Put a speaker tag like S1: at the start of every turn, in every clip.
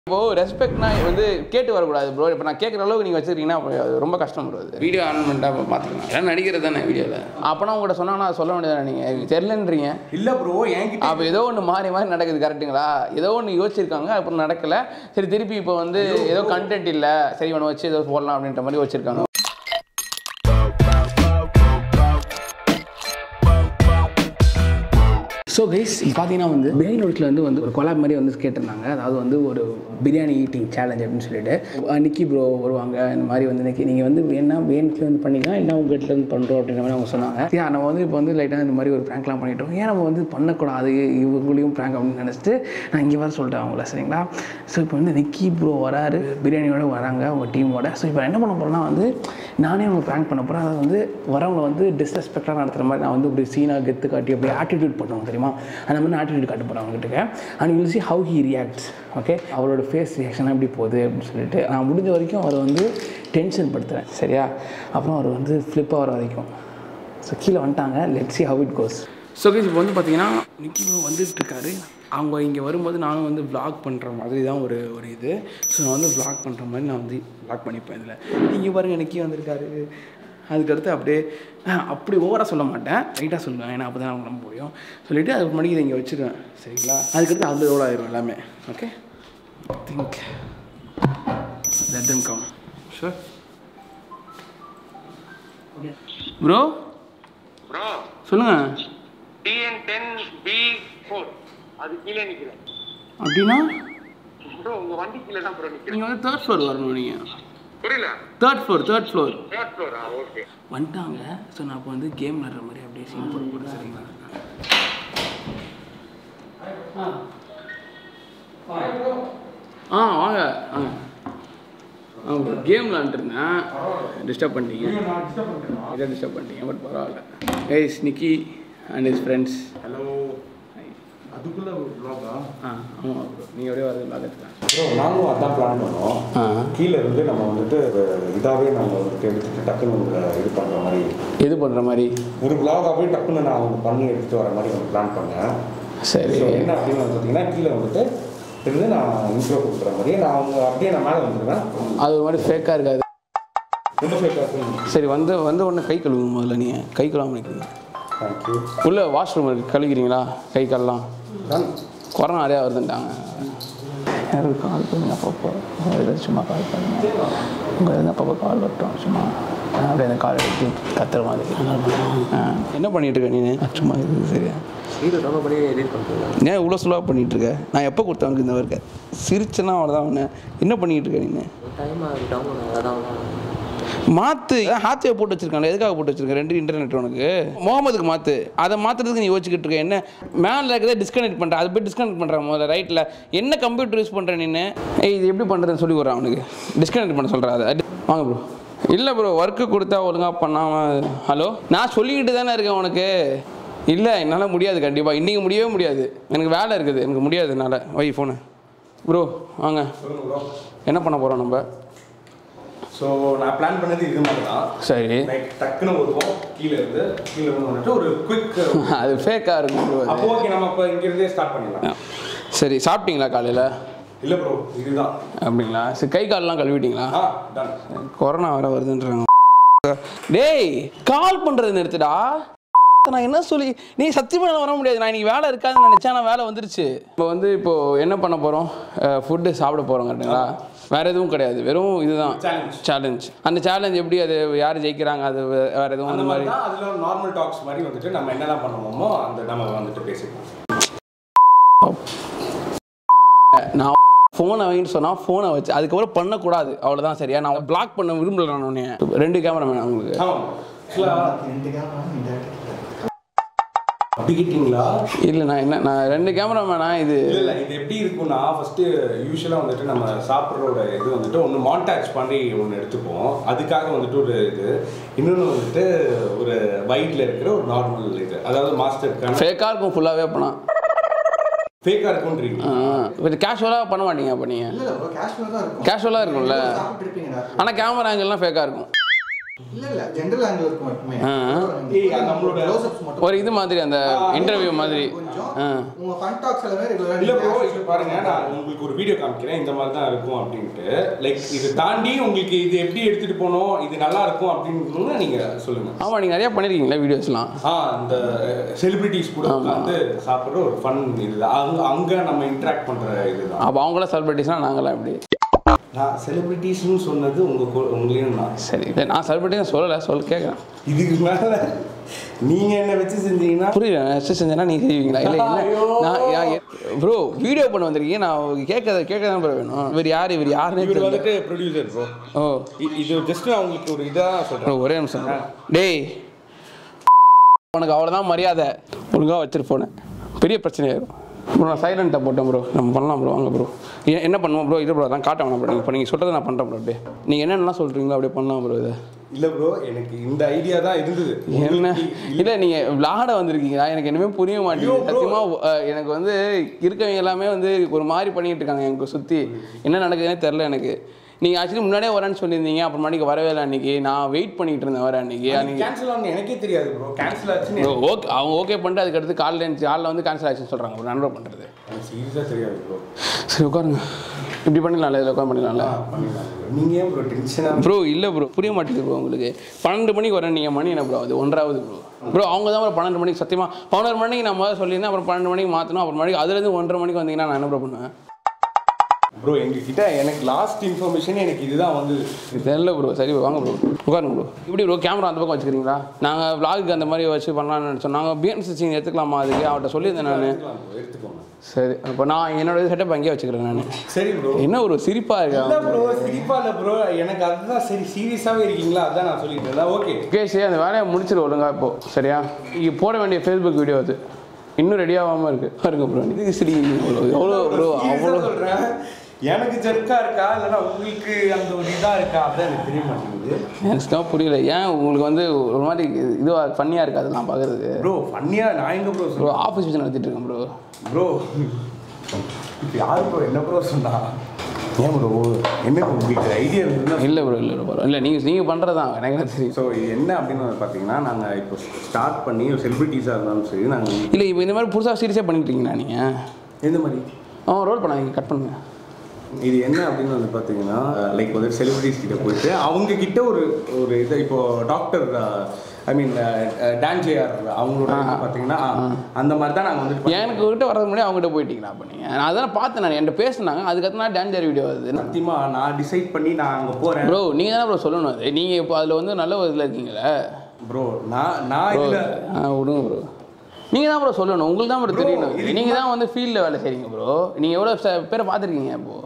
S1: இப்போ ரெஸ்பெக்ட்னா வந்து கேட்டு வரக்கூடாது ப்ரோ இப்போ நான் கேட்குற அளவுக்கு நீங்கள் வச்சிருக்கீங்கன்னா அப்ப அது ரொம்ப கஷ்டம் ப்ரோ அது வீடியோ ஆன் பண்ணிட்டா பார்த்துக்கலாம் எல்லாம் நடிக்கிறது தானே வீடியோவில் அப்போனா உங்கள்கிட்ட சொன்னாங்கன்னா சொல்ல வேண்டியதானே நீங்கள் தெரிலன்றீங்க
S2: இல்ல ப்ரோ என்கிட்ட
S1: அப்போ ஏதோ ஒன்று மாறி மாறி நடக்குது கரெக்ட்டுங்களா ஏதோ ஒன்று யோசிச்சிருக்காங்க அப்புறம் நடக்கல சரி திருப்பி இப்போ வந்து ஏதோ கண்டென்ட் இல்லை சரி ஒன்று வச்சு ஏதோ போடலாம் அப்படின்ற மாதிரி வச்சிருக்காங்க ஸோ கைஸ் பார்த்தீங்கன்னா வந்து பிரியாணி நோட்ஸில் வந்து வந்து ஒரு கொலாப் மாதிரி வந்து கேட்டிருந்தாங்க அதாவது வந்து ஒரு பிரியாணி ஈட்டிங் சேலஞ்ச் அப்படின்னு சொல்லிட்டு அஹ் நிக்கி ப்ரோ வருவாங்க இந்த மாதிரி வந்து நிக்கி நீங்கள் வந்து வேணா வேணுக்கு வந்து பண்ணிக்கலாம் இல்லை உங்கள் வீட்டில் வந்து பண்ணுறோம் அப்படின்ற மாதிரி அவங்க சொன்னாங்க ஏன் நம்ம வந்து இப்போ வந்து லைட்டாக இந்த மாதிரி ஒரு ப்ராங்க்லாம் பண்ணிட்டோம் ஏன் நம்ம வந்து பண்ணக்கூடாது இவங்களையும் ப்ராங்க் அப்படின்னு நினச்சிட்டு நான் இங்கே வர சொல்லிட்டேன் அவங்கள சரிங்களா ஸோ இப்போ வந்து நிக்கி ப்ரோ வராரு பிரியாணியோட வராங்க அவங்க டீமோட ஸோ இப்போ என்ன பண்ண போகிறேன்னா வந்து நானே அவங்க ப்ராங்க் பண்ண போகிறேன் அதாவது வந்து வரவங்க வந்து டிஸ்ரெஸ்பெக்டாக நடத்துகிற மாதிரி நான் வந்து இப்படி சீனாக கெத்து காட்டி அப்படியே ஆட்டிடியூட் பண்ணுவாங்க தெரியுமா அந்த மாதிரி ஆட்டிடியூட் காட்ட போகிறேன் அவங்ககிட்ட and will see how he reacts okay அவரோட ஃபேஸ் ரியாக்ஷன் எப்படி போகுது அப்படின்னு சொல்லிட்டு நான் முடிஞ்ச வரைக்கும் அவரை வந்து டென்ஷன் படுத்துகிறேன் சரியா அப்புறம் அவர் வந்து ஃப்ளிப் ஆகிற வரைக்கும் ஸோ கீழே வந்துட்டாங்க let see how it goes so guys இப்போ வந்து பார்த்தீங்கன்னா நிக்கி ப்ரோ வந்துட்டு இருக்காரு அவங்க இங்கே வரும்போது நானும் வந்து vlog பண்ணுற மாதிரி தான் ஒரு ஒரு இது ஸோ நான் வந்து vlog பண்ணுற மாதிரி நான் வந்து vlog பண்ணிப்பேன் இதில் இங்கே பாருங்க நிக்கி வந்திருக்காரு அதுக்கடுத்து அப்படியே ஆஹ், அப்படி ஓவராக சொல்ல மாட்டேன் லைட்டாக சொல்லுவேன் ஏன்னா அப்போ தான் அவங்க நம்ப முடியும் சொல்லிவிட்டு அதுக்கு மணிக்கு இதை இங்கே வச்சுருவேன் சரிங்களா அதுக்கடுத்து அதில் எவ்வளோ ஆயிரும் எல்லாமே okay think let them come sure bro
S3: bro
S1: சொல்லுங்கள்
S3: டிஎன் டென் பி ஃபோர் அது கீழே நிக்கிறேன்
S1: அப்படின்னா
S3: ப்ரோ உங்க வண்டி கீழே தான் ப்ரோ நிக்கிறேன்
S1: நீங்கள் வந்து தேர்ட் ஃப்ளோர் வரணும் நீங்கள்
S3: புரியல
S1: third floor third floor
S3: third ஃப்ளோரா ஓகே
S1: வந்துட்டாங்க ஸோ நான் இப்போ வந்து கேம் விளாட்ற மாதிரி அப்படியே சீன் போட போகிறேன் சரிங்களா ஆ வாங்க வாங்க ஆ கேம் விளாண்டுருந்தேன் டிஸ்டர்ப் பண்ணிட்டீங்க இதை டிஸ்டர்ப் பண்ணிட்டீங்க பட் பரவாயில்ல guys Nikki and is friends
S2: hello அதுக்குள்ள ஒரு vlog-ஆ?
S1: ஆ ஆமாம் ப்ரோ நீங்கள் அப்படியே வரது பார்த்துக்கலாம்
S2: ப்ரோ நாங்களும் அதான் பிளான் பண்ணோம்
S1: ஆ
S2: கீழே இருந்து நம்ம வந்துட்டு இதாகவே நம்ம வந்துட்டு எடுத்துட்டு டக்குன்னு உங்களை இது பண்ணுற மாதிரி
S1: இது பண்ணுற மாதிரி
S2: ஒரு vlog-ஆவே டக்குன்னு நான் அவங்க பண்ணி எடுத்துட்டு வர மாதிரி ஒன்று பிளான் பண்ணேன்
S1: சரி
S2: ஸோ என்ன அப்படின்னு வந்து பார்த்தீங்கன்னா கீழே வந்துட்டு இருந்து நான் இன்ட்ரோ கொடுக்குற மாதிரி நான் அவங்க அப்படியே நான் மேலே வந்துடுவேன்
S1: அது ஒரு மாதிரி ஃபேக்காக இருக்காது
S2: ரொம்ப ஃபேக்காக
S1: சரி வந்து வந்து உடனே கை கழுவுங்க முதல்ல நீங்கள் கை கழுவாமல் நிற்கிறீங்க
S2: தேங்க்யூ
S1: உள்ள வாஷ்ரூம் இருக்கு கழுவிக்கிறீங்களா கை கால்லாம்
S2: டன்
S1: கொரோனா நிறையா வருதுன்ட்டாங்க யாரும் கால் பண்ணுங்க அப்பப்போ ஏதாவது சும்மா கால் பண்ணுங்க உங்கள் எதாவது அப்பப்போ கால் வரட்டும் சும்மா நான் அப்படியே அந்த கால் எடுத்து கத்துற மாதிரி ஆ. என்ன பண்ணிட்டு இருக்க நீ சும்மா இது சரியா
S4: வீடியோ டவுன்லோட் பண்ணி எடிட் பண்ணுறேன்
S1: ஏன் இவ்வளோ ஸ்லோவாக பண்ணிட்டு இருக்க நான் எப்போ கொடுத்தவங்க இந்த ஒர்க்கை சிரிச்சேன்னா அவ்வளோதான் ஒன்று என்ன பண்ணிட்டு இருக்க நீ
S4: டைம் ஆகுது டவுன்லோட் அதான்
S1: மாற்று ஹாத்தியை போட்டு வச்சிருக்காங்க எதுக்காக போட்டு வச்சிருக்க ரெண்டு இன்டர்நெட் உனக்கு முகமதுக்கு மாற்று அதை மாற்றுறதுக்கு நீ யோசிச்சுக்கிட்டு இருக்க என்ன மேலே இருக்கிறத டிஸ்கனெக்ட் பண்ணுற அதை போய் டிஸ்கனெக்ட் பண்ணுற முதல்ல ரைட்டில் என்ன கம்ப்யூட்டர் யூஸ் பண்ணுற நீ ஏய் இது எப்படி பண்ணுறதுன்னு சொல்லி கொடுறான் அவனுக்கு டிஸ்கனெக்ட் பண்ண சொல்கிறா அதை வாங்க ப்ரோ இல்லை ப்ரோ ஒர்க்கு கொடுத்தா ஒழுங்காக பண்ணாமல் ஹலோ நான் சொல்லிக்கிட்டு தானே இருக்கேன் உனக்கு இல்லை என்னால் முடியாது கண்டிப்பாக இன்றைக்கி முடியவே முடியாது எனக்கு வேலை இருக்குது எனக்கு முடியாது என்னால் வை ஃபோனு ப்ரோ வாங்க என்ன பண்ண போகிறோம் நம்ம
S2: ஸோ நான் பிளான் பண்ணது இது மாதிரி தான்
S1: சரி
S2: லைக் டக்குன்னு வருவோம் கீழே இருந்து கீழே இருந்து வந்துட்டு ஒரு குயிக்
S1: அது ஃபேக்காக இருக்கும் bro அது.
S2: அப்போ ஓகே நம்ம இப்போ இங்கிருந்தே ஸ்டார்ட் பண்ணிடலாம்
S1: சரி சாப்பிட்டீங்களா காலையில்
S2: இல்லை ப்ரோ இதுதான்
S1: அப்படிங்களா சரி கை கால்லாம் கழுவிட்டீங்களா
S2: ஆ டன்
S1: கொரோனா வர வருதுன்றாங்க டேய் கால் பண்ணுறது நிறுத்துடா நான் என்ன சொல்லி நீ சத்தியமாக என்னால வர முடியாது நான் இன்னைக்கு வேலை இருக்காதுன்னு நினச்சேன் ஆனால் வேலை வந்துருச்சு இப்போ வந்து இப்போ என்ன பண்ண போகிறோம் ஃபுட்டு சாப்பிட போகிறோம் கரெக்டுங்களா வேற எதுவும் கிடையாது வெறும் இதுதான்
S2: Challenge.
S1: சேலஞ்ச் அந்த சேலஞ்ச் எப்படி அது யார் ஜெயிக்கிறாங்க அது வே- வேற எதுவும்
S2: அந்த
S1: அந்த
S2: மாதிரி
S1: மாதிரி
S2: தான் அதில் நார்மல் டாக்ஸ் மாதிரி வந்துட்டு நம்ம என்னெல்லாம் பண்ணுவோமோ அந்த நம்ம வந்துட்டு பேசிப்போம்
S1: நான் ஃபோனை வைன்னு சொன்னால் ஃபோனை வச்சு அதுக்கப்புறம் பண்ணக்கூடாது அவ்வளோதான் சரியா நான் பிளாக் பண்ண விரும்பல நான் உன்னைய. ரெண்டு கேமராமேன் உங்களுக்கு
S2: ஆமாம் அப்படி கேட்டிங்களா
S1: இல்லை நான் என்ன நான் ரெண்டு கேமராமேனா இது
S2: இல்லை இல்லை இது எப்படி இருக்கும்னா ஃபஸ்ட்டு யூஸ்வலாக வந்துட்டு நம்ம சாப்பிட்றோட இது வந்துட்டு ஒன்று மாண்டாச் பண்ணி ஒன்று எடுத்துப்போம் அதுக்காக வந்துட்டு ஒரு இது இன்னொன்று வந்துட்டு ஒரு வைட்டில் இருக்கிற ஒரு நார்மல் இது அதாவது மாஸ்டருக்கான
S1: ஃபேக்காக இருக்கும் ஃபுல்லாகவே பண்ணால்
S2: ஃபேக்காக இருக்குன்றீங்க
S1: கொஞ்சம் கேஷுவலாக பண்ண மாட்டீங்க அப்போ நீங்கள்
S5: இல்ல ப்ரோ கேஷுவலாக தான் இருக்கும்
S1: கேஷுவலாக இருக்கும்ல
S5: சாப்பிட்டு இருப்பீங்கடா
S1: ஆனால் கேமரா ஆங்கிள்லாம் ஃபேக்காக இருக்கும்
S5: இல்ல இல்ல ஜென்ரல் ஆங்கிள் இருக்கும் மட்டுமே
S1: ஆ.
S2: ஏய், அது நம்மளோட-
S5: க்ளோஸ்அப்ஸ் மட்டும்
S1: ஒரு இது மாதிரி அந்த இன்டர்வியூ மாதிரி
S5: கொஞ்சம்
S1: ஆ
S5: உங்க ஃபன் டாக்ஸ் எல்லாமே ரெகுலரா
S2: இல்ல ப்ரோ இது பாருங்க நான் உங்களுக்கு ஒரு வீடியோ காமிக்கிறேன் இந்த மாதிரி தான் இருக்கும் அப்படின்ட்டு லைக் இது தாண்டி உங்களுக்கு இது எப்படி எடுத்துட்டு போகணும் இது நல்லா இருக்கும் அப்படின்னு நீங்க சொல்லுங்க
S1: ஆமாம் நீங்கள் நிறையா பண்ணியிருக்கீங்களா வீடியோஸ்லாம்
S2: ஆ இந்த செலிபிரிட்டிஸ் கூட உட்காந்து சாப்பிடுற ஒரு ஃபன் இதுதான் அங்க அங்க நம்ம இன்டராக்ட் பண்ற இதுதான்
S1: அப்போ அவங்களாம் செலிபிரிட்டிஸ்னால் நாங்களாம் எப்படி
S2: நான் செலிபிரிட்டிஸ்னு சொன்னது உங்க கூ- உங்களையும் நான்
S1: சரி இல்லை நான் செலிபிரிட்டி சொல்லலை சொல்ல கேட்குறேன்
S2: இதுக்கு மேல நீங்க என்ன வச்சு செஞ்சீங்கன்னா
S1: புரியல நெக்ஸ்ட் செஞ்சேன்னா நீங்கள் செய்வீங்களா இல்லை என்ன நான் ப்ரோ வீடியோ பண்ண வந்திருக்கீங்க நான் கேட்கறத கேட்க தான் ப்ரோ வேணும் இவர் யார் இவர் யாருன்னே
S2: இவர்
S1: தெரியல
S2: வந்துட்டு ப்ரொடியூசர் ப்ரோ
S1: ஓ
S2: இது ஜஸ்ட் நான் உங்களுக்கு ஒரு இதாக
S1: ப்ரோ
S2: சொல்றேன்
S1: ஒரே நிமிஷம் bro. டேய் உனக்கு அவ்வளோதான் மரியாதை ஒழுங்காக வச்சுட்டு போனேன் பெரிய பிரச்சனையாயிரும் ப்ரோ நான் சைலண்ட்டாக போட்டேன் ப்ரோ நம்ம பண்ணலாம் ப்ரோ வாங்க ப்ரோ என்ன பண்ணுவோம் ப்ரோ இது ப்ரோ அதான் காட்ட வேணாம் ப்ரோ நீங்கள் இப்போ நீங்கள் சொல்கிறத நான் பண்ணுறேன் ப்ரோ அப்படியே நீங்கள் என்னென்னலாம் சொல்கிறீங்களோ அப்படியே பண்ணலாம் ப்ரோ இதை
S2: இல்ல ப்ரோ எனக்கு இந்த ஐடியா தான் இருந்தது
S1: என்ன இல்லை நீங்கள் விளாட வந்திருக்கீங்களா எனக்கு என்னமே புரிய மாட்டேங்குது
S2: ஐயோ, bro.
S1: சத்தியமாக எனக்கு வந்து இருக்கவங்க எல்லாமே வந்து ஒரு மாதிரி பண்ணிட்டு இருக்காங்க எனக்கு சுற்றி என்ன நடக்குதுன்னே தெரில எனக்கு நீங்கள் ஆக்சுவலி முன்னாடியே வரேன்னு சொல்லியிருந்தீங்க அப்புறமாட்டிக்கு வரவே இல்லை அன்னைக்கு நான் வெயிட் பண்ணிட்டு இருந்தேன் வர அன்னைக்கு அன்னைக்கு
S2: கேன்சல் ஆன எனக்கே தெரியாது ப்ரோ கேன்சல் ஆச்சுன்னு
S1: ப்ரோ ஓகே அவங்க ஓகே பண்ணிட்டு அதுக்கடுத்து காலைல இருந்துச்சு காலைல வந்து கேன்சல் ஆச்சுன்னு சொல்கிறாங்க ஒரு நண்பர் பண்ணுறது
S2: எனக்கு சீரியஸாக தெரியாது ப்ரோ
S1: சரி உட்காருங்க இப்படி பண்ணிடலாம்ல இதில் உட்காந்து பண்ணிடலாம்ல
S2: பண்ணிடலாம் நீங்க ஏன் ப்ரோ டென்ஷனாக
S1: ப்ரோ இல்லை ப்ரோ புரிய மாட்டேங்குது ப்ரோ உங்களுக்கு பன்னெண்டு மணிக்கு வரேன் நீங்கள் மணி என்ன ப்ரோ அது ஒன்றாவது ப்ரோ ப்ரோ அவங்க தான் ப்ரோ பன்னெண்டு மணிக்கு சத்தியமாக பதினோரு மணிக்கு நான் முதல்ல சொல்லியிருந்தேன் அப்புறம் பன்னெண்டு மணிக்கு மாற்றணும் அப்புறம் மணிக்கு அதுலேருந்து ஒன்றரை மணிக்கு வந்தீங்கன்னா நான் என்ன ப்ரோ பண்ணுவேன்
S2: ப்ரோ எங்ககிட்ட எனக்கு லாஸ்ட் இன்ஃபர்மேஷன் எனக்கு இதுதான் வந்தது
S1: இது தெரியல ப்ரோ சரி வாங்க ப்ரோ உட்காருங்க ப்ரோ இப்படி ப்ரோ கேமரா அந்த பக்கம் வச்சுக்கிறீங்களா நாங்கள் vlog அந்த மாதிரி வச்சு பண்ணலாம்னு நினச்சோம் நாங்கள் பிஎன்சி சீன் எடுத்துக்கலாமா அதுக்கு அவர்கிட்ட சொல்லியிருந்தேன் நான்
S2: எடுத்துக்கலாம் bro, எடுத்துக்கோங்க
S1: சரி இப்போ நான் என்னோட செட்டப் அங்கேயே வச்சுக்கிறேன் நான்
S2: சரி ப்ரோ
S1: என்ன ஒரு சிரிப்பாக
S2: இல்ல
S1: இருக்கா
S2: ப்ரோ சிரிப்பா இல்ல ப்ரோ எனக்கு அதுதான் சரி சீரியஸாவே இருக்கீங்களா அதான் நான் சொல்லிட்டு இருந்தேன் ஓகே
S1: கேஷ் அந்த வேலையை முடிச்சிரு ஒழுங்கா இப்போ சரியா இங்கே போட வேண்டிய ஃபேஸ்புக் வீடியோ அது இன்னும் ரெடி ஆகாமல் இருக்கு பாருங்க ப்ரோ இதுக்கு சரி எவ்வளோ எவ்வளோ ப்ரோ அவ்வளோ
S2: சொல்றேன் எனக்கு ஜெர்க்கா இருக்கா இல்லைன்னா உங்களுக்கு அந்த ஒரு இதா இருக்கா அதான் எனக்கு தெரிய மாட்டேங்குது
S1: எனக்கு சுத்தமா புரியல ஏன் உங்களுக்கு வந்து ஒரு மாதிரி இதுவாக ஃபன்னியாக இருக்காது நான் பார்க்குறது
S2: ப்ரோ ஃபன்னியா நான் எங்க ப்ரோ
S1: ப்ரோ ஆஃபீஸ் வச்சு நடத்திட்டு இருக்கேன் ப்ரோ
S2: ப்ரோ இப்போ யார் ப்ரோ என்ன ப்ரோ சொன்னா ஏன் ப்ரோ என்ன bro உங்களுக்கு ஐடியா இருந்ததுன்னா
S1: இல்லை ப்ரோ இல்லை ப்ரோ இல்லை நீங்கள் நீங்கள் பண்ணுறது தான் எனக்கு என்ன தெரியும்
S2: ஸோ இது என்ன அப்படின்னு வந்து பார்த்தீங்கன்னா நாங்கள் இப்போ ஸ்டார்ட் பண்ணி ஒரு செலிபிரிட்டிஸாக இருந்தாலும் சரி நாங்கள்
S1: இல்லை இப்போ இந்த மாதிரி புதுசாக சீரியஸாக பண்ணிட்டு இருக்கீங்களா நீங்கள்
S2: எந்த மாதிரி
S1: ஆ ரோல் பண்ணாங்க கட் பண்ணுங்க
S2: இது என்ன அப்படின்னு வந்து பார்த்தீங்கன்னா லைக் வந்து செலிபிரிட்டிஸ் கிட்ட போயிட்டு அவங்க கிட்ட ஒரு ஒரு இதை இப்போ டாக்டர் ஐ மீன் டான்ஜேஆர் அவங்களோட இது பார்த்தீங்கன்னா அந்த மாதிரி தான் நாங்கள் வந்து
S1: எனக்கு கிட்ட வரதுக்கு முன்னாடி அவங்ககிட்ட போயிட்டீங்களா அப்போ நீங்கள் நான் அதான் பார்த்தேன் நான் என்கிட்ட பேசினாங்க அதுக்கப்புறம் நான் டான்ஜர் வீடியோ வருது
S2: சத்தியமாக நான் டிசைட் பண்ணி நான் அங்கே போகிறேன்
S1: ப்ரோ நீங்கள் தானே ப்ரோ சொல்லணும் அது நீங்கள் இப்போ அதில் வந்து நல்ல ஒரு இதில் இருக்கீங்களே
S2: ப்ரோ நான் நான்
S1: ப்ரோ
S2: இதில்
S1: ஆ விடுங்க ப்ரோ நீங்கள் தான் ப்ரோ சொல்லணும் உங்களுக்கு தான் ப்ரோ
S2: Bro,
S1: தெரியணும்
S2: இதுக்கு
S1: நீங்கள் தான் வந்து ஃபீல்டில் வேலை செய்றீங்க ப்ரோ நீங்கள் எவ்வளோ ச- பேரை பார்த்துருக்கீங்க இப்போது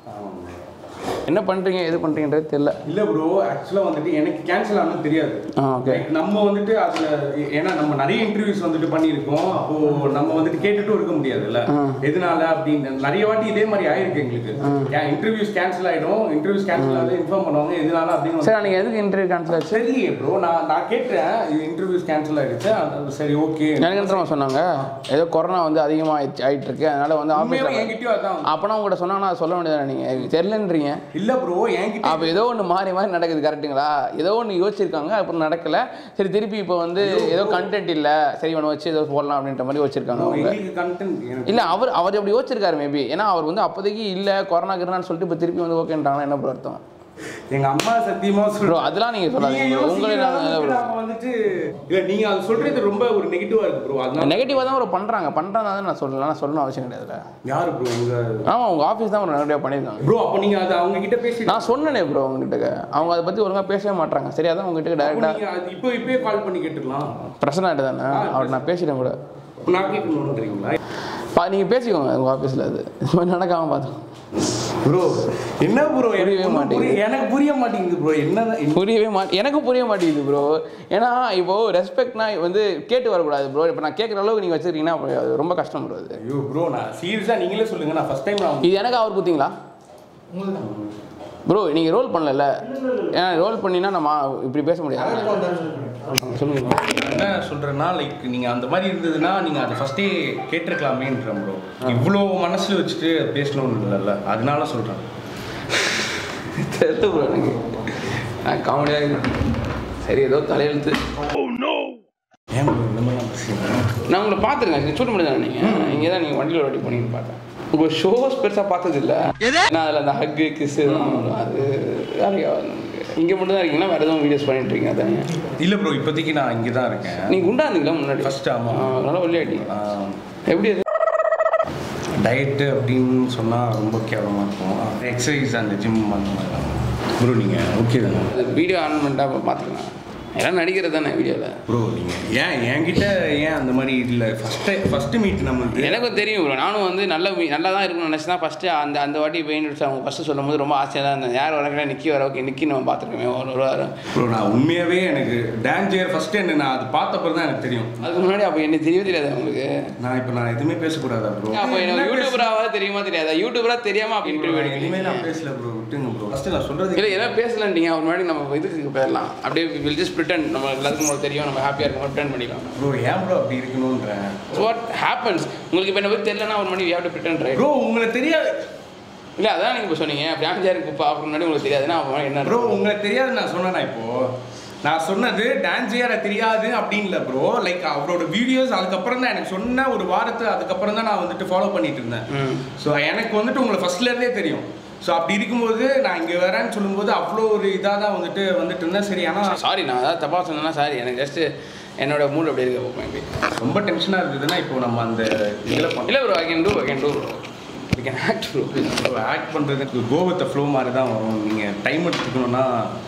S1: என்ன பண்ணுறீங்க எது பண்ணுறீங்கன்றது தெரியல
S2: இல்லை ப்ரோ ஆக்சுவலாக வந்துட்டு எனக்கு கேன்சல் ஆனது தெரியாது
S1: ஆ ஓகே
S2: Like, நம்ம வந்துட்டு அதுல ஏன்னா நம்ம நிறைய இன்டர்வியூஸ் வந்துட்டு பண்ணியிருக்கோம் அப்போ நம்ம வந்துட்டு கேட்டுட்டும் இருக்க முடியாதுல்ல எதனால அப்படின்னு நிறைய வாட்டி இதே மாதிரி ஆயிருக்கு எங்களுக்கு இன்டர்வியூஸ் கேன்சல் ஆயிடும் இன்டர்வியூஸ் கேன்சல் ஆகுது இன்ஃபார்ம் பண்ணுவாங்க எதனால அப்படின்னு வந்து-
S1: சரி நீங்கள் எதுக்கு இன்டர்வியூ கேன்சல் ஆச்சு
S2: தெரியலையே ப்ரோ நான் நான் கேட்டேன் இது இன்டர்வியூஸ் கேன்சல் ஆயிடுச்சு அது சரி ஓகே
S1: எனக்கு என்ன தெரியுமா சொன்னாங்க ஏதோ கொரோனா வந்து அதிகமாக ஆயிட்டு இருக்கு அதனால வந்து
S2: உண்மையாவே
S1: ஆஃபீஸில்
S2: என்கிட்டயும் அதான்
S1: அப்போனா உங்கள்கிட்ட சொன்னாங்கன்னா அதை சொல்ல வேண்டியதானே நீங்கள் தெரிலன்றீங்க
S2: இல்ல ப்ரோ என்கிட்ட
S1: அப்போ ஏதோ ஒன்று மாறி மாறி நடக்குது கரெக்ட்டுங்களா ஏதோ ஒன்று யோசிச்சிருக்காங்க அப்புறம் நடக்கல சரி திருப்பி இப்போ வந்து ஏதோ கண்டென்ட் இல்லை சரி இவனை வச்சு ஏதோ போடலாம் அப்படின்ற மாதிரி வச்சிருக்காங்க அவங்க
S2: எங்களுக்கு கண்டென்ட்
S1: இல்லை அவர் அவர் அப்படி யோசிச்சிருக்காரு மேபி ஏன்னா அவர் வந்து அப்போதைக்கு இல்லை கொரோனா கிரணான்னு சொல்லிட்டு இப்போ திருப்பி வந்து ஓகேன்றாங்கன்னா என்ன ப்ரோ அர்த்தம்
S2: எங்க அம்மா சத்தியமா
S1: ப்ரோ
S2: சொல்றோம்
S1: அதெல்லாம் நீங்கள் சொல்லாதீங்க bro. உங்களை நான் இல்லை ப்ரோ
S2: வந்துட்டு இல்ல நீங்க அது சொல்றது ரொம்ப ஒரு நெகட்டிவா இருக்கு ப்ரோ அதனால
S1: நெகட்டிவாக தான் ப்ரோ பண்ணுறாங்க பண்ணுறாங்க தான் நான் சொல்லலாம் நான் சொல்லணும் அவசியம் கிடையாதுல்ல
S2: யாரு ப்ரோ எங்க
S1: ஆமாம் உங்கள் ஆஃபீஸ் தான் ஒரு நெகட்டிவாக பண்ணியிருக்காங்க
S2: ப்ரோ அப்போ நீங்க அது அவங்க கிட்ட பேசி
S1: நான் சொன்னேனே ப்ரோ அவங்ககிட்ட அவங்க அதை பற்றி ஒழுங்காக பேசவே மாட்டாங்க சரி அதான் உங்ககிட்ட
S2: அப்போ
S1: டேரெக்டாக
S2: நீங்க அது இப்போ இப்பயே கால் பண்ணி கேட்டுக்கலாம்
S1: பிரச்சனை ஆகிட்டு தானே அவர் நான் பேசிட்டேன் கூட
S2: இப்போ நான் கேட்கணுன்றீங்களா
S1: பா நீங்கள் பேசிக்கோங்க உங்கள் ஆஃபீஸில் அது இது மாதிரி நடக்காமல் பார்த்தோம்
S2: ப்ரோ என்ன ப்ரோ
S1: புரியவே
S2: எனக்கு
S1: மாட்டேங்குது.
S2: புரிய- எனக்கு புரிய மாட்டேங்குது ப்ரோ என்ன
S1: புரியவே மாட்டே எனக்கும் புரிய மாட்டேங்குது ப்ரோ ஏன்னா இப்போ ரெஸ்பெக்ட்னா வந்து கேட்டு வரக்கூடாது ப்ரோ இப்போ நான் கேட்குற அளவுக்கு நீங்கள் வச்சுருக்கீங்கன்னா அப்புறம் அது ரொம்ப கஷ்டம் ப்ரோ அது
S2: ஐயோ ப்ரோ நான் சீரியஸா நீங்களே சொல்லுங்க நான் ஃபர்ஸ்ட் டைம் நான்
S1: இது எனக்கு அவர் கொடுத்தீங்களா ப்ரோ நீங்கள் ரோல் பண்ணல ஏன்னா ரோல் பண்ணினா நம்ம இப்படி பேச முடியாது சொல்லுங்க bro.
S2: என்ன சொல்றேன்னா லைக் நீங்க அந்த மாதிரி இருந்ததுன்னா நீங்க அதை ஃபர்ஸ்டே கேட்டிருக்கலாமேன்றேன் ப்ரோ இவ்வளோ மனசுல வச்சுட்டு பேசணும்னு இல்லைல்ல அதனால சொல்றேன்
S1: தெரியல ப்ரோ எனக்கு காமெடியாக சரி ஏதோ தலையெழுத்து
S2: ஏன் bro இந்த மாதிரிலாம் பேசுறீங்க
S1: நான் உங்களை பார்த்துருக்கேன் சூட் பண்ணி தானே நீங்கள் இங்கே தான் நீங்கள் வண்டியில் ஓட்டி போனீங்கன்னு பார்த்தேன் உங்கள் ஷோஸ் பெருசாக பார்த்தது இல்லை நான் அதில் அந்த ஹக்கு கிஸ்ஸு அது வேலையா இங்கே மட்டும் தான் இருக்கீங்கன்னா வேறு எதுவும் வீடியோஸ் பண்ணிட்டு இருக்கீங்க தானே
S2: இல்ல ப்ரோ இப்போதைக்கு நான் இங்கே தான் இருக்கேன்
S1: நீங்கள் குண்டா இருந்தீங்களா முன்னாடி
S2: First ஆமா.
S1: ஆ, நல்லா ஒல்லியாட்டி எப்படி அது
S2: டயட்டு அப்படின்னு சொன்னால் ரொம்ப கேவலமாக இருக்கும் எக்ஸசைஸ் அந்த ஜிம் அந்த மாதிரி ப்ரோ நீங்கள் ஓகே தானே
S1: வீடியோ ஆன் பண்ணிட்டா அப்போ பார்த்துக்கலாம் எல்லாம் நடிக்கிறது தானே வீடியோவில்
S2: ப்ரோ நீங்கள் ஏன் என்கிட்ட ஏன் அந்த மாதிரி இல்லை ஃபஸ்ட்டு ஃபஸ்ட்டு மீட் நம்மளுக்கு
S1: எனக்கும் தெரியும் ப்ரோ நானும் வந்து நல்ல மீ- நல்லா தான் இருக்கும்னு நினச்சி தான் ஃபஸ்ட்டு அந்த அந்த வாட்டி பெயின் அவங்க ஃபஸ்ட்டு சொல்லும் போது ரொம்ப ஆசையாக தான் இருந்தேன் யார் வரக்கிட்ட நிக்கி வர ஓகே நிக்கி நம்ம பார்த்துருக்கோமே ஒரு ஒரு வாரம்
S2: ப்ரோ நான் உண்மையாகவே எனக்கு டேஞ்சர் ஃபஸ்ட்டு என்ன நான் அது பார்த்தப்பறம் தான் எனக்கு தெரியும்
S1: அதுக்கு முன்னாடி அப்போ என்ன தெரியவே தெரியாது உங்களுக்கு
S2: நான் இப்போ நான் எதுவுமே பேசக்கூடாதா ப்ரோ
S1: அப்போ எனக்கு யூடியூபராக தெரியுமா தெரியாதா யூடியூபராக தெரியாமல் அப்போ இன்டர்வியூ
S2: இனிமேல்
S1: எடுக்கிறீங்க
S2: நான் பேசல ப்ரோ விட்டுங்க ப்ரோ ஃபஸ்ட்டு நான் சொல்கிறது
S1: இல்லை எல்லாம் பேசலன்ட்டீங்க அவர் முன்னாடி நம்ம இதுக்கு போயிடலாம் அப்படியே வில் ஜஸ்ட் ப்ரிட்டன் நம்ம எல்லாத்துக்கும் உங்களுக்கு தெரியும் நம்ம ஹாப்பியாக இருக்கும் ப்ரிட்டன் பண்ணிக்கலாம்
S2: ப்ரோ ஏன் ப்ரோ அப்படி இருக்கணுன்றேன்
S1: வாட் ஹேப்பன்ஸ் உங்களுக்கு இப்போ என்ன பற்றி தெரியலனா ஒரு மணி have to Britain right
S2: bro உங்களுக்கு தெரியாது
S1: இல்லை அதான் நீங்கள் இப்போ சொன்னீங்க பிரான்ஜாருக்கு இப்போ அப்புறம் முன்னாடி உங்களுக்கு தெரியாதுன்னா அப்போ என்ன
S2: ப்ரோ உங்களுக்கு தெரியாது நான் சொன்னேனா இப்போ நான் சொன்னது டான்ஸியரை தெரியாது அப்படின்னு இல்லை ப்ரோ லைக் அவரோட வீடியோஸ் அதுக்கப்புறம் தான் எனக்கு சொன்ன ஒரு வாரத்து அதுக்கப்புறம் தான் நான் வந்துட்டு ஃபாலோ பண்ணிட்டு இருந்தேன்
S1: ம்
S2: ஸோ எனக்கு வந்துட்டு உங்களை ஃபர்ஸ்ட்ல இருந்தே தெரியும் ஸோ அப்படி இருக்கும்போது நான் இங்கே வரேன்னு சொல்லும்போது அவ்வளோ ஒரு இதாக தான் வந்துட்டு வந்துட்டு இருந்தேன் சரி ஆனால்
S1: சாரி நான் அதாவது தப்பாக சொன்னேன்னா சாரி எனக்கு ஜஸ்ட் என்னோட மூட் அப்படி இருக்க மேபி
S2: ரொம்ப டென்ஷனாக இருந்ததுன்னா இப்போ நம்ம அந்த இதில் பண்ண
S1: இல்லை bro I can do I can do bro I can act bro
S2: act பண்ணுறதுக்கு கோ வித் ஃப்ளோ மாதிரி தான் வரும் நீங்கள் டைம் எடுத்துக்கணும்னா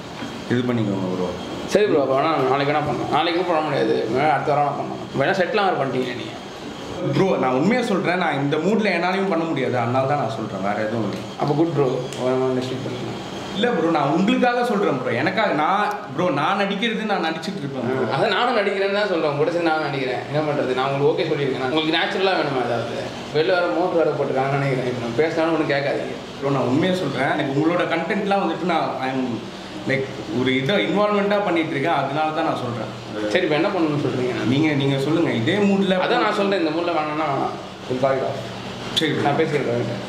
S2: இது பண்ணிக்கோங்க ப்ரோ
S1: சரி ப்ரோ அப்போ வேணா நாளைக்கு வேணா பண்ணலாம் நாளைக்கும் பண்ண முடியாது வேணா அடுத்த வாரம் பண்ணலாம் வேணா செட்டில் ஆகிற பண்ணிட்டீங்க நீங்கள்
S2: ப்ரோ நான் உண்மையாக சொல்கிறேன் நான் இந்த மூடில் என்னாலையும் பண்ண முடியாது அதனால தான் நான் சொல்கிறேன் வேறு எதுவும் இல்லை
S1: அப்போ குட் ப்ரோ நெக்ஸ்ட் பண்ணுங்க
S2: இல்லை ப்ரோ நான் உங்களுக்காக சொல்கிறேன் ப்ரோ எனக்காக நான் ப்ரோ நான் நடிக்கிறது நான் நடிச்சிட்டு இருப்பேன் bro.
S1: அதை நானும் நடிக்கிறேன்னு தான் சொல்கிறேன் கூட சேர்ந்து நானும் நடிக்கிறேன் என்ன பண்ணுறது நான் உங்களுக்கு ஓகே சொல்லியிருக்கேன் நான் உங்களுக்கு நேச்சுரலாக வேணுமா ஏதாவது வெளில வர மோட்டர் வேறு போட்டுருக்காங்கன்னு நினைக்கிறேன் இப்போ நான் பேசினாலும் ஒன்றும் கேட்காதீங்க
S2: ப்ரோ நான் உண்மையாக சொல்கிறேன் எனக்கு உங்களோட கண்டென்ட்லாம் வந்துட்டு நான் ஐம் லைக் ஒரு இதை இன்வால்மெண்ட்டாக பண்ணிட்டு இருக்கேன் அதனால தான் நான் சொல்கிறேன்
S1: சரி இப்போ என்ன பண்ணணும்னு சொல்கிறீங்க
S2: நீங்கள் நீங்கள் சொல்லுங்கள் இதே மூடில்
S1: அதான் நான் சொல்கிறேன் இந்த மூலில் வேணாம்னா வேணாம் இது பாருங்க
S2: சரி bro.
S1: நான் பேசிக்கிறேன்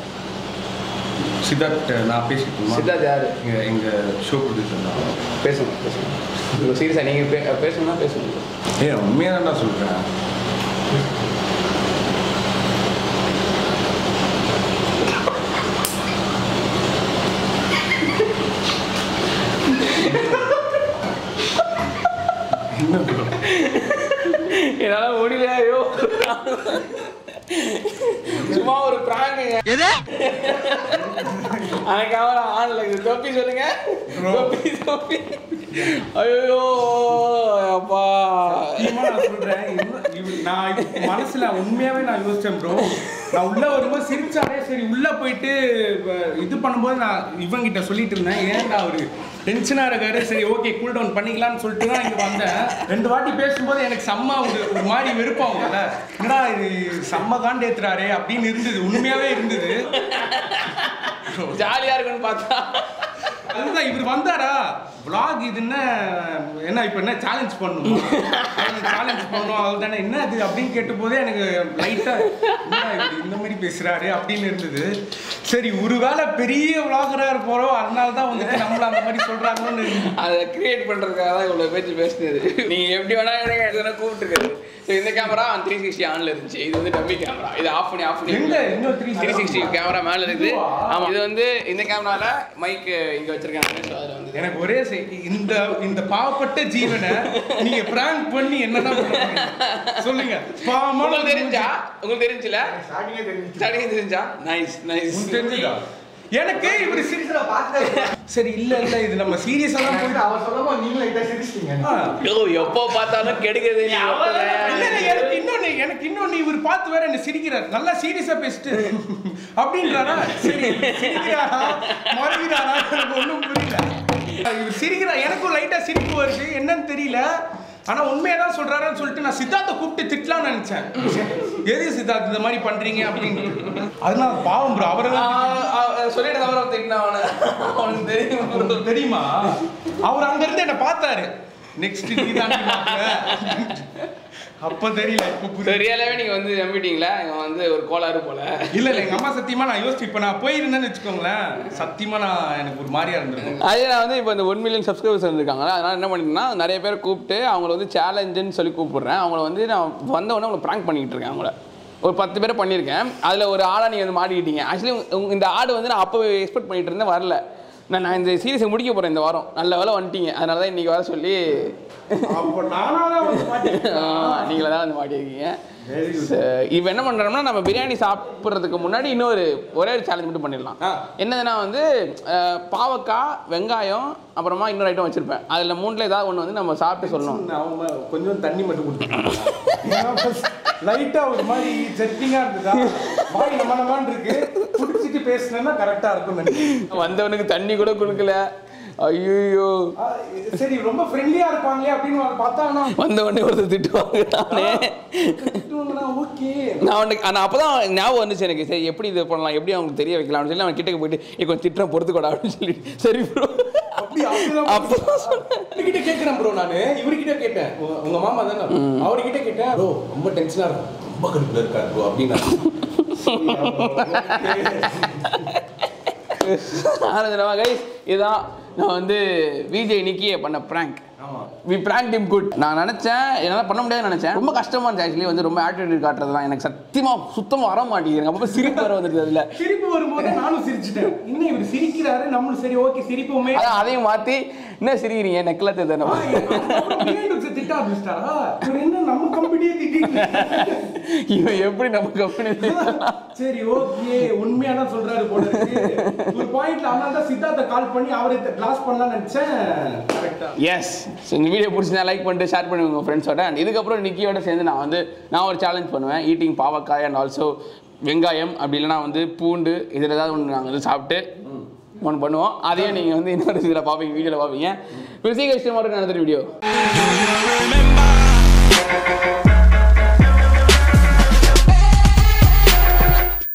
S2: சித்தார்த் நான் பேசிட்டுமா
S1: சித்தார்த் யார்
S2: எங்கள் எங்கள் ஷோ ப்ரொடியூசர் தான்
S1: பேசுங்க பேசுங்க சீரியஸாக நீங்கள் பே பேசணும்னா பேசுங்க
S2: ஏ உண்மையாக தான் நான் சொல்கிறேன் என்ன bro?
S1: என்னால் முடியல ஐயோ சும்மா ஒரு பிராங்குங்க எது எனக்கு அவன் ஆன்ல இது தொப்பி சொல்லுங்க தொப்பி தொப்பி ஐயோ அப்பா
S2: சத்தியமா நான் சொல்றேன் இவ- இவ- நான் இப்ப மனசுல உண்மையாவே நான் யோசிச்சேன் ப்ரோ நான் உள்ள வரும்போது சிரிச்சாலே சரி உள்ள போயிட்டு வ- இது பண்ணும்போது நான் இவங்கிட்ட சொல்லிட்டு இருந்தேன் ஏன்டா அவரு டென்ஷனா இருக்காரு சரி ஓகே கூல் டவுன் பண்ணிக்கலாம்னு சொல்லிட்டு தான் இங்க வந்தேன் ரெண்டு வாட்டி பேசும்போது எனக்கு செம்ம ஒரு ஒரு மாதிரி விருப்பம் என்னடா இது செம்ம காண்டு ஏத்துறாரே அப்படின்னு இருந்தது உண்மையாவே இருந்தது
S1: ஜாலியா இருக்குன்னு பார்த்தா
S2: அதுதான் இவர் வந்தாரா vlog இது என்ன என்ன இப்போ என்ன சேலஞ்ச் பண்ணுமா சேலஞ்ச் பண்ணும் அவள் தானே என்ன அது அப்படின்னு கேட்ட போதே எனக்கு லைட்டாக இந்த மாதிரி பேசுறாரு அப்படின்னு இருந்தது சரி ஒருவேளை பெரிய vlogger-ஆ இருப்போம் அதனால தான் வந்துட்டு நம்மள அந்த மாதிரி சொல்றாங்கன்னு இருந்தது.
S1: அதை கிரியேட் பண்றதுக்காக தான் இவ்வளோ பேச்சு பேசுனது நீங்க எப்படி வேணா எனக்கு எதுனா கூப்பிட்டுருக்காரு ஸோ இந்த கேமரா த்ரீ சிக்ஸ்டி ஆன்ல இருந்துச்சு இது வந்து டம்மி கேமரா இது ஆஃப் பண்ணி ஆஃப் பண்ணி
S2: எங்க இன்னும் த்ரீ
S1: த்ரீ சிக்ஸ்டி கேமரா மேல இருக்குது ஆமா இது வந்து இந்த கேமரால மைக் இங்க வச்சிருக்காங்க ஸோ அதில் வந்து
S2: எனக்கு ஒரே செய்- இந்த இந்த பாவப்பட்ட ஜீவனை நீங்க பிராங்க் பண்ணி என்னதான் பண்ண போறீங்க? சொல்லுங்க பாவமான
S1: உங்களுக்கு தெரிஞ்சா உங்களுக்கு தெரிஞ்சுல
S5: ஸ்டார்டிங்கே தெரிஞ்சு
S1: ஸ்டார்டிங் தெரிஞ்சா நைஸ் நைஸ்
S2: உனக்கு தெரிஞ்சுதா எனக்கு இவர் சிரி
S5: சீரியஸா பார்த்து
S2: சரி இல்ல இல்ல இது நம்ம சீரியஸா தான் போயிட்டு
S5: அவர் சொல்லும்போது நீங்களும் லைட்டா சிரிச்சிட்டீங்க
S2: ஆ.
S1: ஐயோ எப்போ பார்த்தாலும் கெடுக்குது நீ
S2: இல்ல, இல்ல, எனக்கு இன்னொன்னு எனக்கு இன்னொன்னு இவர் பார்த்து வேற என்ன சிரிக்கிறார் நல்லா சீரியஸா பேசிட்டு அப்படின்றாரா சரி சிரிக்கிறாரா மறுக்கிறாரா எனக்கு ஒண்ணும் புரியல இவர் சிரிக்கிறா எனக்கும் லைட்டா சிரிப்பு வருது என்னன்னு தெரியல ஆனா உண்மையா தான் சொல்றாருன்னு சொல்லிட்டு நான் சித்தார்த்தை கூப்பிட்டு திட்டலாம்னு நினைச்சேன் எது சித்தார்த் இந்த மாதிரி பண்றீங்க அப்படின்னு அதனால பாவம் ப்ரோ அவரெல்லாம்
S1: சொல்லிட்டு தவிர திட்டினா அவனை அவனுக்கு தெரியும் bro.
S2: உங்களுக்கு தெரியுமா அவர் அங்க இருந்து என்ன பார்த்தாரு நெக்ஸ்ட் நீ தான்
S5: அப்ப தெரியல இப்ப புரியுது
S1: ரியலாகவே நீங்கள் வந்து நம்பிட்டீங்களா இவன் வந்து ஒரு கோளாறு போல
S5: இல்ல இல்ல எங்க அம்மா சத்தியமா நான் யோசிச்சு இப்ப நான் போயிருந்தேன்னு வச்சுக்கோங்களேன் சத்தியமா நான் எனக்கு ஒரு மாதிரியா இருந்திருக்கும்
S1: அதே நான் வந்து இப்போ இந்த ஒன் மில்லியன் சப்ஸ்கிரைபர்ஸ் இருந்திருக்காங்களா அதனால் என்ன பண்ணிட்டேன்னா நிறைய பேர் கூப்பிட்டு அவங்கள வந்து சேலஞ்சுன்னு சொல்லி கூப்பிடுறேன் அவங்கள வந்து நான் வந்த உடனே அவங்கள ப்ராங்க் பண்ணிக்கிட்டு இருக்கேன் அவங்கள ஒரு பத்து பேரை பண்ணியிருக்கேன் அதில் ஒரு ஆடை நீங்கள் வந்து மாட்டிக்கிட்டீங்க ஆக்சுவலி இந்த ஆடு வந்து நான் அப்போ எக்ஸ்பெக்ட் பண்ணிட்டு இருந்தேன் வரல நான் நான் இந்த சீரிஸை முடிக்க போகிறேன் இந்த வாரம் நல்ல வேலை வந்துட்டீங்க அதனால தான் இன்றைக்கி வர சொல்லி
S5: அப்ப நானா தான் வந்து மாட்டிக்கிட்டேன்.
S1: நீங்கள தான் வந்து மாட்டியிருக்கீங்க இப்போ என்ன பண்ணுறோம்னா நம்ம பிரியாணி சாப்பிட்றதுக்கு முன்னாடி இன்னொரு ஒரே ஒரு சேலஞ்ச் மட்டும் பண்ணிடலாம்
S2: ஆ.
S1: என்னதுன்னா வந்து அஹ், பாவக்காய் வெங்காயம் அப்புறமா இன்னொரு ஐட்டம் வச்சிருப்பேன் அதில் மூணுல ஏதாவது ஒன்று வந்து நம்ம சாப்பிட்டு சொல்லணும்
S2: நான் அவங்க கொஞ்சம் தண்ணி மட்டும் கொடுத்துருக்கேன் லைட்டா ஒரு மாதிரி செட்டிங்கா இருந்ததா வாய் நம்ம நம்மான் இருக்கு குடிச்சிட்டு பேசுனேன்னா கரெக்டா இருக்கும் நினைக்கிறேன்.
S1: வந்தவனுக்கு தண்ணி கூட கொடுக்கல ஐயோ
S2: ஆ, சரி ரொம்ப ஃப்ரெண்ட்லியா இருப்பாங்களே அப்படின்னு அதை பார்த்தா ஆனா
S1: வந்தவொடனே ஒருத்தர் திட்டுவாங்க நானே
S2: ஓகே
S1: நான் அவனுக்கு நான் அப்போ தான் ஞாபகம் வந்துச்சு எனக்கு சரி எப்படி இது பண்ணலாம் எப்படி அவங்களுக்கு தெரிய வைக்கலாம்னு சொல்லி அவன் கிட்டக்க போயிட்டு "ஏய், கொஞ்சம் திட்டம் பொறுத்துக்கூடா அப்படின்னு சொல்லி சரி ப்ரோ
S2: அப்படி அப்படிதான்
S1: அப்பதான்
S2: இவர்கிட்ட கேட்கிறேன் ப்ரோ நானு இவர்கிட்ட கேட்டேன் உங்க- உங்க மாமா தானே அவர்கிட்ட கேட்டேன் ப்ரோ ரொம்ப டென்ஷனா இருக்கும் ரொம்ப கடுப்புல இருக்காரு ப்ரோ அப்படின்னு
S1: ஆனந்தமா கைஸ் இதான் நான் வந்து விஜய் நிக்கியை பண்ண prank V prank team good நான் நினச்சேன் என்னால் பண்ண முடியாதுன்னு நினச்சேன் ரொம்ப கஷ்டமா இருந்துச்சு ஆக்சுவலி வந்து ரொம்ப ஆட்டிடியூட் காட்டுறதுலாம் எனக்கு சத்தியமாக சுத்தமாக வர மாட்டேங்குது அப்போ சிரிப்பு வர வந்துருது அதில்
S2: சிரிப்பு வரும்போது நானும் சிரிச்சிட்டேன் இன்னும் இவர் சிரிக்கிறாரு நம்மளும் சரி ஓகே சிரிப்போமே
S1: அதான் அதையும் மாற்றி என்ன சிரிக்கிறீங்க நெக்கில் தானே
S2: ஆ, அதுக்கப்புறம் பின்னாடி ஒருத்தர் திட்ட ஆரம்பிச்சிட்டாரா இவர் என்ன நம்ம கம்பெனியே திட்டிட்டு
S1: இவன் எப்படி நம்ம கம்பெனி
S2: சரி ஓகே உண்மையா தான் சொல்றாரு போல இருக்கு ஒரு பாயிண்ட்ல அதனால தான் சித்தார்த்த கால் பண்ணி அவரை கிளாஸ் பண்ணலாம்னு நினைச்சேன் கரெக்டா
S1: எஸ் ஸோ இந்த வீடியோ பிடிச்சிருந்தா லைக் பண்ணிட்டு ஷேர் பண்ணி உங்கள் ஃப்ரெண்ட்ஸோட அண்ட் இதுக்கப்புறம் நிக்கியோட சேர்ந்து நான் வந்து நான் ஒரு சேலஞ்ச் பண்ணுவேன் ஈட்டிங் பாவக்காய் அண்ட் ஆல்சோ வெங்காயம் அப்படி இல்லைனா வந்து பூண்டு இதில் ஏதாவது ஒன்று நாங்கள் வந்து சாப்பிட்டு ஒன்று பண்ணுவோம் அதையும் நீங்கள் வந்து இன்னொரு இதில் பார்ப்பீங்க வீடியோவில் பார்ப்பீங்க வில் சீ கஸ்டமருக்கு நடத்துகிற வீடியோ